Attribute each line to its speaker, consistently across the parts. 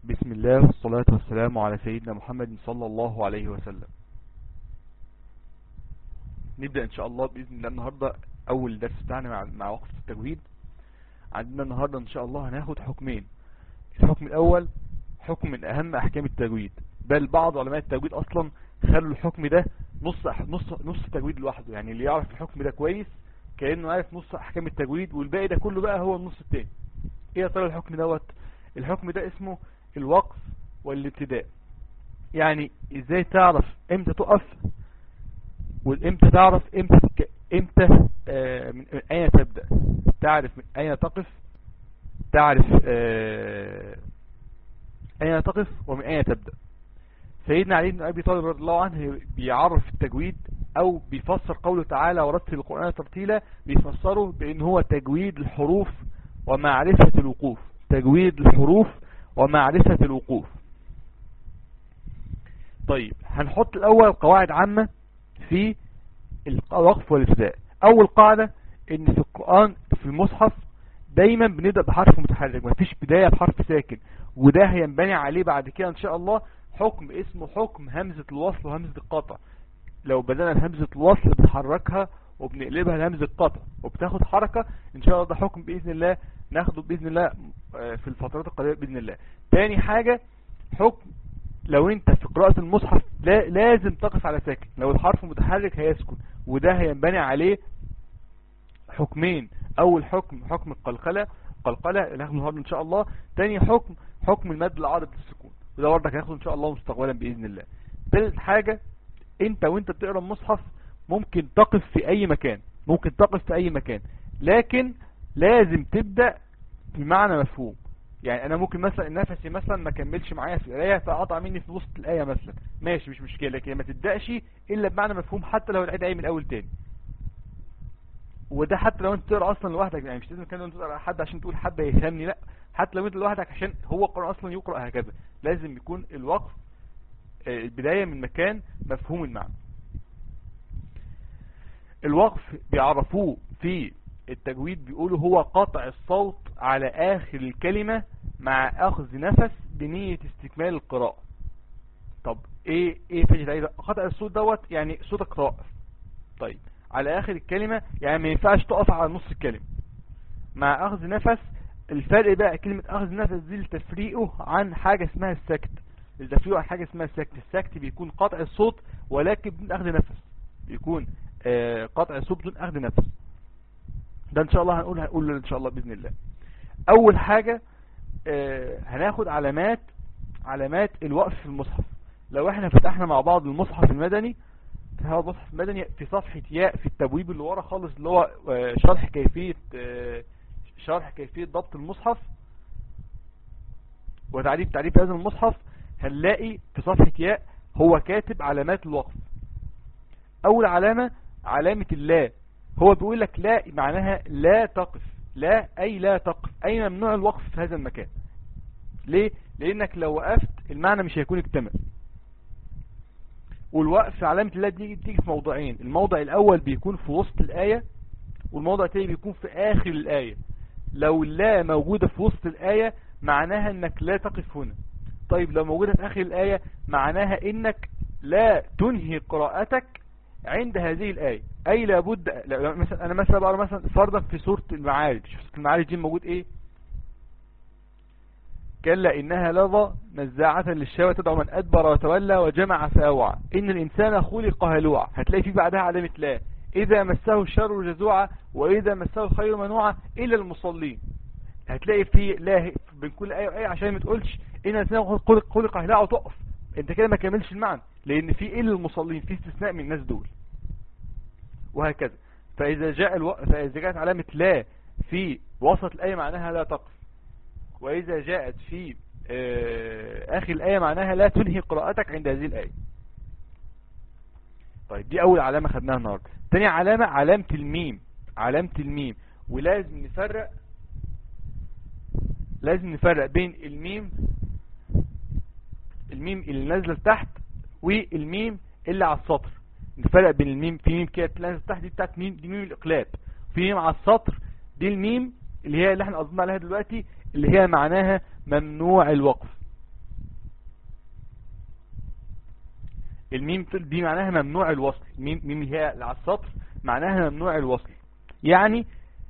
Speaker 1: بسم الله والصلاة والسلام على سيدنا محمد صلى الله عليه وسلم نبدأ ان شاء الله بإذن الله النهاردة اول درس بتاعنا مع, مع وقف التجويد عندنا النهاردة ان شاء الله هناخد حكمين الحكم الاول حكم من اهم احكام التجويد بل بعض علماء التجويد اصلا خلوا الحكم ده نص نص نص التجويد لوحده يعني اللي يعرف الحكم ده كويس كأنه عارف نص احكام التجويد والباقي ده كله بقى هو النص التاني ايه يا ترى الحكم دوت الحكم ده اسمه الوقف والابتداء يعني ازاي تعرف امتى تقف وامتى تعرف امتى تك... امتى آه من اين تبدأ تعرف من اين تقف تعرف آه اين تقف ومن اين تبدأ سيدنا علي بن ابي طالب رضي الله عنه بيعرف التجويد او بيفسر قوله تعالى ورتل القرآن ترتيلا بيفسره بان هو تجويد الحروف ومعرفة الوقوف تجويد الحروف ومعرفة الوقوف طيب هنحط الاول قواعد عامة في الوقف والابتداء اول قاعدة ان في القرآن في المصحف دايما بنبدأ بحرف متحرك مفيش بداية بحرف ساكن وده هينبني عليه بعد كده ان شاء الله حكم اسمه حكم همزة الوصل وهمزة القطع لو بدأنا بهمزة الوصل بنحركها وبنقلبها لهمزة قطع وبتاخد حركة ان شاء الله ده حكم بإذن الله ناخده بإذن الله في الفترات القريبة بإذن الله تاني حاجة حكم لو انت في قراءة المصحف لا لازم تقف على ساكن لو الحرف متحرك هيسكن وده هينبني عليه حكمين اول حكم حكم القلقلة قلقلة ناخده النهارده ان شاء الله تاني حكم حكم المد العارض للسكون وده برضك هناخده ان شاء الله مستقبلا باذن الله ثالث حاجة انت وانت بتقرا المصحف ممكن تقف في اي مكان ممكن تقف في اي مكان لكن لازم تبدأ بمعنى مفهوم يعني انا ممكن مثلا نفسي مثلا ما كملش معايا في القرايه فاقطع مني في وسط الايه مثلا ماشي مش مشكله لكن ما تبداش الا بمعنى مفهوم حتى لو العيد ايه من الاول تاني وده حتى لو انت تقرا اصلا لوحدك يعني مش لازم كان انت تقرا حد عشان تقول حد هيفهمني لا حتى لو انت لوحدك عشان هو القران اصلا يقرا هكذا لازم يكون الوقف البدايه من مكان مفهوم المعنى الوقف بيعرفوه في التجويد بيقولوا هو قطع الصوت على آخر الكلمة مع أخذ نفس بنية استكمال القراءة طب ايه ايه فجد ايه قطع الصوت دوت يعني صوتك واقف طيب على آخر الكلمة يعني ما ينفعش تقف على نص الكلمة مع أخذ نفس الفرق بقى كلمة أخذ نفس دي لتفريقه عن حاجة اسمها السكت لتفريقه عن حاجة اسمها السكت السكت بيكون قطع الصوت ولكن بدون أخذ نفس بيكون آه قطع الصوت بدون أخذ نفس ده ان شاء الله هنقول هنقول ان شاء الله باذن الله اول حاجة آه هناخد علامات علامات الوقف في المصحف لو احنا فتحنا مع بعض المصحف المدني هذا المصحف المدني في صفحة ياء في التبويب اللي ورا خالص اللي هو آه شرح كيفية آه شرح كيفية ضبط المصحف وتعريف تعريف هذا المصحف هنلاقي في صفحة ياء هو كاتب علامات الوقف اول علامة علامة الله هو بيقول لك لا معناها لا تقف لا اي لا تقف اي ممنوع الوقف في هذا المكان ليه لانك لو وقفت المعنى مش هيكون اكتمل والوقف علامة الله دي بتيجي في موضوعين الموضع الاول بيكون في وسط الاية والموضع الثاني بيكون في اخر الاية لو لا موجودة في وسط الاية معناها انك لا تقف هنا طيب لو موجودة في اخر الاية معناها انك لا تنهي قراءتك عند هذه الآية أي لابد مثلا أنا مثلا بقرأ مثلا فرضا في سورة المعارج في سورة المعارج دي موجود إيه كلا إنها لظى نزاعة للشوى تدعو من أدبر وتولى وجمع فأوعى إن الإنسان خلق هلوعا هتلاقي في بعدها علامة لا إذا مسه الشر جزوعا وإذا مسه الخير منوعا إلا المصلين هتلاقي في لا بين كل آية وآية عشان ما تقولش إن الإنسان خلق هلوعا وتقف أنت كده ما كملش المعنى لأن في إلا المصلين في استثناء من الناس دول وهكذا فإذا جاء الو... فإذا جاءت علامة لا في وسط الآية معناها لا تقف وإذا جاءت في آخر الآية معناها لا تنهي قراءتك عند هذه الآية طيب دي أول علامة خدناها النهاردة تاني علامة علامة الميم علامة الميم ولازم نفرق لازم نفرق بين الميم الميم اللي نازله لتحت والميم اللي على السطر نفرق بين الميم في ميم كده نازله تحت دي بتاعت ميم دي ميم الاقلاب في ميم على السطر دي الميم اللي هي اللي احنا قصدنا عليها دلوقتي اللي هي معناها ممنوع الوقف الميم دي معناها ممنوع الوصل ميم ميم هي على السطر معناها ممنوع الوصل يعني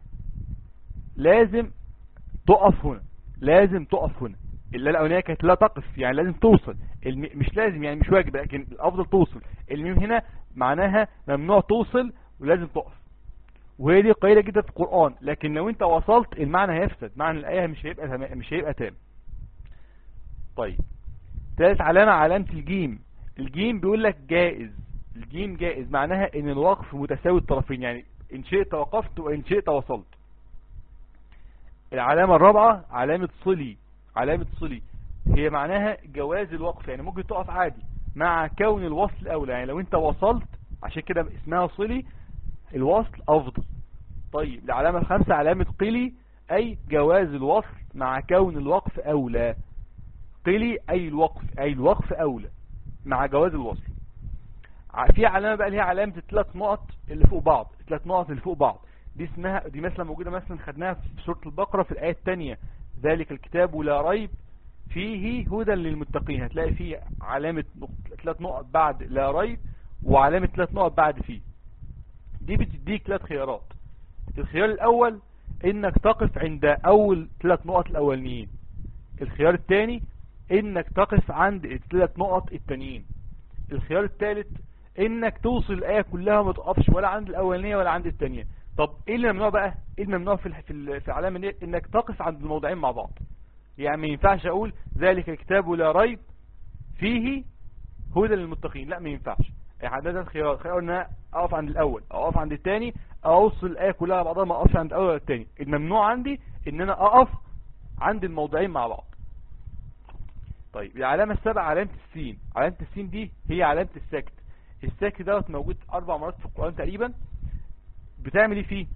Speaker 1: لازم تقف هنا لازم تقف هنا اللي الاولانيه كانت لا تقف يعني لازم توصل الم... مش لازم يعني مش واجب لكن الافضل توصل الميم هنا معناها ممنوع توصل ولازم تقف وهي دي قليله جدا في القران لكن لو انت وصلت المعنى هيفسد معنى الايه مش هيبقى تمام مش هيبقى تام طيب ثالث علامه علامه الجيم الجيم بيقول لك جائز الجيم جائز معناها ان الوقف متساوي الطرفين يعني ان شئت وقفت وان شئت وصلت العلامة الرابعة علامة صلي علامة صلي هي معناها جواز الوقف يعني ممكن تقف عادي مع كون الوصل اولى يعني لو انت وصلت عشان كده اسمها صلي الوصل افضل طيب العلامة الخامسة علامة قلي اي جواز الوصل مع كون الوقف اولى قلي اي الوقف اي الوقف اولى مع جواز الوصل في علامة بقى اللي هي علامة الثلاث نقط اللي فوق بعض الثلاث نقط اللي فوق بعض دي اسمها دي مثلا موجودة مثلا خدناها في سورة البقرة في الآية الثانية ذلك الكتاب لا ريب فيه هدى للمتقين هتلاقي فيه علامة ثلاث نقط بعد لا ريب وعلامة ثلاث نقط بعد فيه دي بتديك ثلاث خيارات الخيار الأول انك تقف عند اول ثلاث نقط الاولانيين الخيار الثاني انك تقف عند الثلاث نقط التانيين الخيار الثالث انك توصل الايه كلها ما تقفش ولا عند الاولانيه ولا عند الثانيه طب ايه اللي ممنوع بقى ايه اللي ممنوع في في في العلامه دي انك تقف عند الموضعين مع بعض يعني ما ينفعش اقول ذلك الكتاب لا ريب فيه هدى للمتقين لا ما ينفعش يعني ده الخيار خيار ان انا اقف عند الاول او اقف عند الثاني او اوصل الايه كلها بعضها ما اقفش عند الاول ولا الثاني الممنوع عندي ان انا اقف عند الموضعين مع بعض طيب العلامة السابعة علامة السين علامة السين دي هي علامة السكت السكت دوت موجود اربع مرات في القرآن تقريبا بتعمل ايه فيه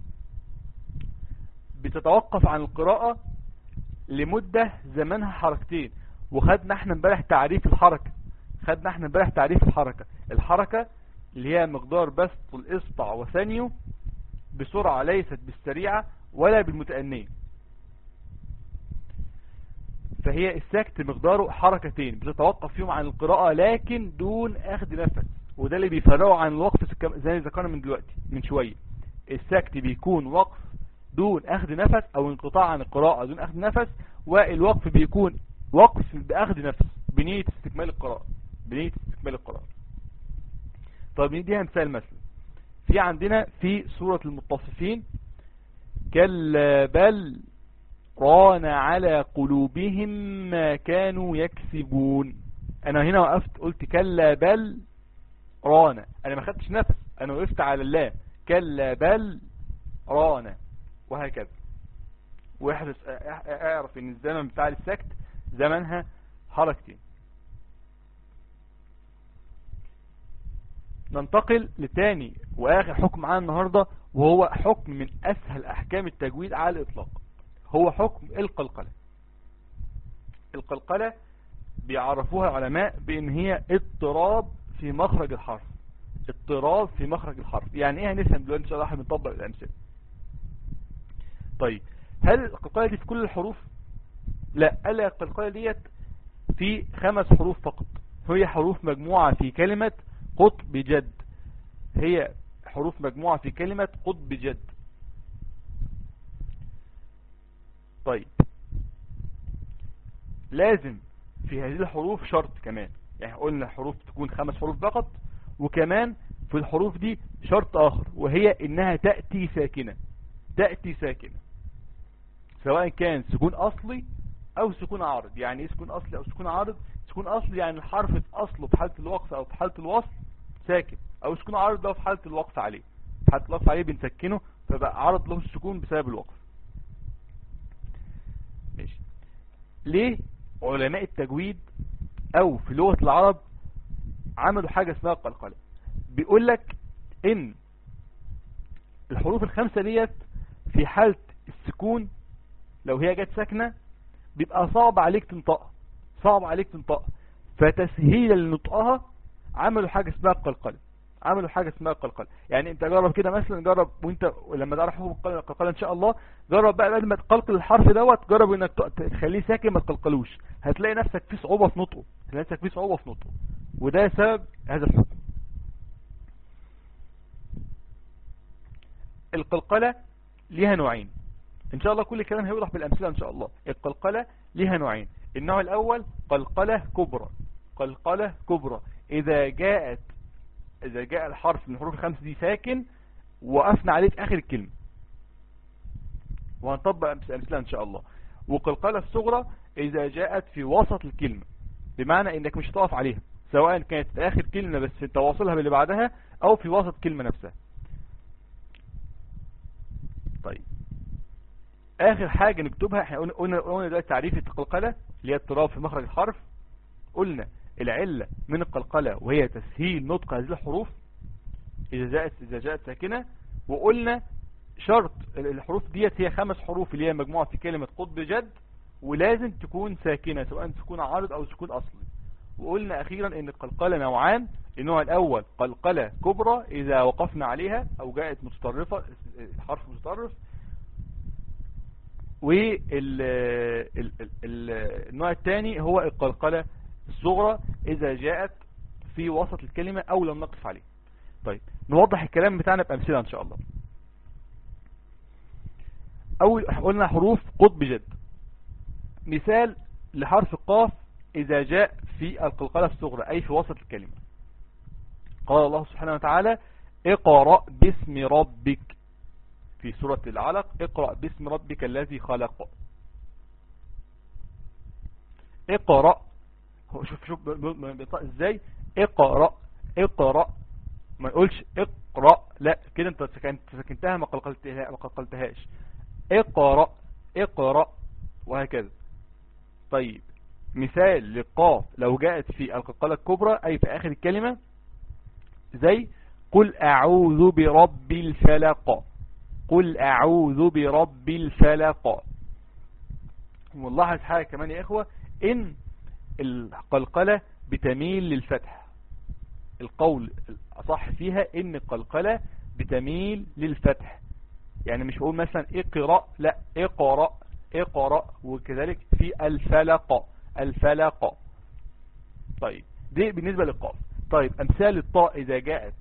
Speaker 1: بتتوقف عن القراءة لمدة زمنها حركتين وخدنا احنا امبارح تعريف الحركة خدنا احنا امبارح تعريف الحركة الحركة اللي هي مقدار بسط الاصبع وثانيه بسرعة ليست بالسريعة ولا بالمتأنية فهي السكت مقداره حركتين بتتوقف فيهم عن القراءة لكن دون اخذ نفس وده اللي بيفرقه عن الوقف زي ما ذكرنا من دلوقتي من شوية السكت بيكون وقف دون اخذ نفس او انقطاع عن القراءة دون اخذ نفس والوقف بيكون وقف باخذ نفس بنية استكمال القراءة بنية استكمال القراءة طيب نديها مثال مثلا في عندنا في سورة المتصفين كلا بل ران على قلوبهم ما كانوا يكسبون انا هنا وقفت قلت كلا بل ران انا ما خدتش نفس انا وقفت على الله كلا بل ران وهكذا واحرص اعرف ان الزمن بتاع السكت زمنها حركتين ننتقل لتاني واخر حكم معانا النهاردة وهو حكم من اسهل احكام التجويد على الاطلاق هو حكم القلقلة القلقلة بيعرفوها العلماء بان هي اضطراب في مخرج الحرف اضطراب في مخرج الحرف يعني ايه هنفهم دلوقتي ان شاء الله احنا بنطبق الامثله طيب هل القلقلة دي في كل الحروف لا قال القلقلة ديت في خمس حروف فقط هي حروف مجموعة في كلمة قطب جد هي حروف مجموعة في كلمة قطب جد طيب لازم في هذه الحروف شرط كمان يعني قلنا الحروف تكون خمس حروف فقط وكمان في الحروف دي شرط اخر وهي انها تأتي ساكنة تأتي ساكنة سواء كان سكون اصلي او سكون عارض يعني ايه سكون اصلي او سكون عارض سكون اصلي يعني الحرف في اصله في حالة الوقف او في حالة الوصل ساكن او سكون عارض ده في حالة الوقف عليه في حالة الوقف عليه بنسكنه فبقى عرض له السكون بسبب الوقف ماشي ليه علماء التجويد او في لغة العرب عملوا حاجة اسمها القلقلة بيقول لك ان الحروف الخمسة ديت في حالة السكون لو هي جت ساكنة بيبقى صعب عليك تنطقها صعب عليك تنطقها فتسهيلا لنطقها عملوا حاجة اسمها القلقلة عملوا حاجة اسمها القلقلة يعني انت جرب كده مثلا جرب وانت لما تعرف حروف القلقلة ان شاء الله جرب بقى بعد ما تقلقل الحرف دوت جرب انك تخليه ساكن ما تقلقلوش هتلاقي نفسك في صعوبة في نطقه هتلاقي نفسك في صعوبة في نطقه وده سبب هذا الحكم القلقلة ليها نوعين ان شاء الله كل الكلام هيوضح بالامثله ان شاء الله القلقلة ليها نوعين النوع الاول قلقلة كبرى قلقلة كبرى اذا جاءت اذا جاء الحرف من الحروف الخمس دي ساكن وقفنا عليه في اخر الكلمة وهنطبق امثله ان شاء الله وقلقلة الصغرى اذا جاءت في وسط الكلمة بمعنى انك مش هتقف عليها سواء كانت في اخر كلمة بس تواصلها باللي بعدها او في وسط كلمة نفسها طيب اخر حاجة نكتبها احنا قلنا قلنا دلوقتي تعريف القلقلة اللي هي اضطراب في مخرج الحرف قلنا العلة من القلقلة وهي تسهيل نطق هذه الحروف اذا جاءت اذا جاءت ساكنة وقلنا شرط الحروف ديت هي خمس حروف اللي هي مجموعة في كلمة قطب جد ولازم تكون ساكنة سواء تكون عارض او تكون اصلي وقلنا اخيرا ان القلقلة نوعان النوع الاول قلقلة كبرى اذا وقفنا عليها او جاءت متطرفة حرف متطرف والنوع الثاني هو القلقلة الصغرى اذا جاءت في وسط الكلمة او لم نقف عليه طيب نوضح الكلام بتاعنا بامثله ان شاء الله اول قلنا حروف قطب جد مثال لحرف القاف اذا جاء في القلقلة الصغرى اي في وسط الكلمة قال الله سبحانه وتعالى اقرأ باسم ربك في سورة العلق اقرأ باسم ربك الذي خلق اقرأ شوف شوف بيطلع ازاي اقرأ اقرأ ما نقولش اقرأ لا كده انت سكنتها ما قلقلتها ما قلقلتهاش اقرأ اقرأ وهكذا طيب مثال للقاف لو جاءت في القلقلة الكبرى اي في اخر الكلمة زي قل اعوذ برب الفلق قل اعوذ برب الفلق ونلاحظ حاجة كمان يا اخوة ان القلقلة بتميل للفتح القول الاصح فيها ان القلقلة بتميل للفتح يعني مش بقول مثلا اقرأ لا اقرأ اقرأ وكذلك في الفلق الفلق طيب دي بالنسبة للقاف طيب امثال الطاء اذا جاءت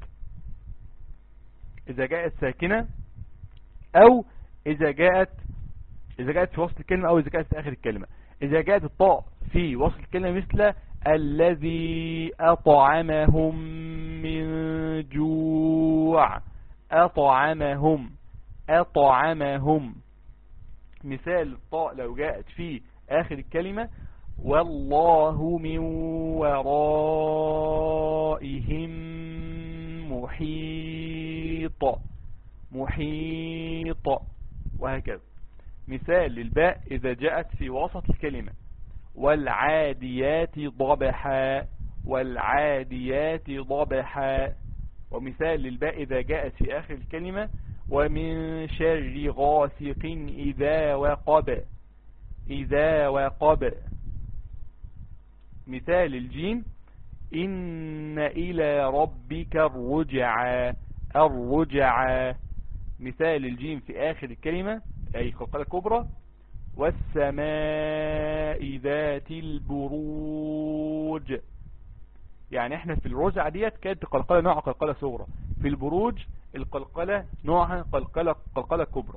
Speaker 1: اذا جاءت ساكنة او اذا جاءت اذا جاءت في وسط الكلمة او اذا جاءت في اخر الكلمة اذا جاءت الطاء في وسط الكلمة مثل الذي اطعمهم من جوع اطعمهم اطعمهم مثال الطاء لو جاءت في اخر الكلمة والله من ورائهم محيط محيط وهكذا مثال للباء إذا جاءت في وسط الكلمة والعاديات ضبحا والعاديات ضبحا ومثال للباء إذا جاءت في آخر الكلمة ومن شر غاسق إذا وقب إذا وقب مثال الجيم إن إلى ربك الرجعى الرجعى مثال الجيم في آخر الكلمة أي قلقلة كبرى والسماء ذات البروج يعني احنا في الرجعة ديت كانت قلقلة نوع قلقلة صغرى في البروج القلقلة نوعها قلقلة قلقلة كبرى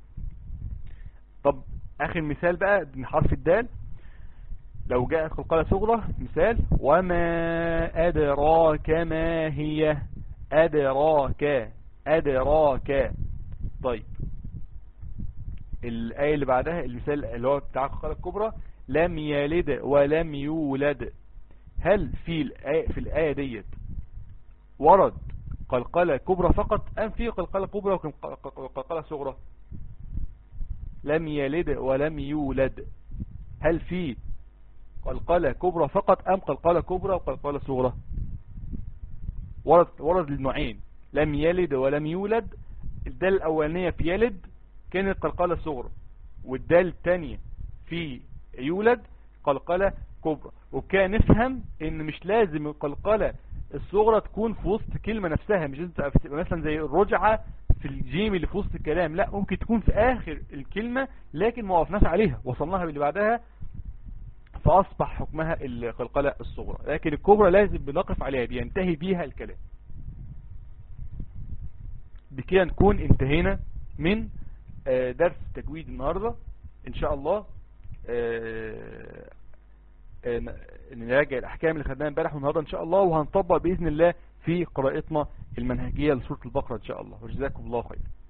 Speaker 1: طب اخر مثال بقى من حرف الدال لو جاءت قلقلة صغرى مثال وما أدراك ما هي أدراك أدراك طيب الآية اللي بعدها المثال اللي هو بتاع القلقلة الكبرى لم يلد ولم يولد هل في الآية, في الآية ديت ورد قلقلة كبرى فقط أم في قلقلة كبرى وقلقلة صغرى لم يلد ولم يولد هل في قلقلة كبرى فقط أم قلقلة كبرى وقلقلة صغرى ورد, ورد للنوعين لم يلد ولم يولد الدال الأولانية في يلد كانت قلقلة صغرى والدال الثانية في يولد قلقلة كبرى وكان نفهم ان مش لازم القلقلة الصغرى تكون في وسط كلمة نفسها مش لازم تبقى مثلا زي الرجعة في الجيم اللي في وسط الكلام لا ممكن تكون في اخر الكلمة لكن ما وقفناش عليها وصلناها باللي بعدها فاصبح حكمها القلقلة الصغرى لكن الكبرى لازم بنقف عليها بينتهي بيها الكلام بكده نكون انتهينا من درس تجويد النهاردة ان شاء الله نراجع الاحكام اللي خدناها امبارح والنهارده ان شاء الله وهنطبق باذن الله في قراءتنا المنهجيه لسوره البقره ان شاء الله وجزاكم الله خير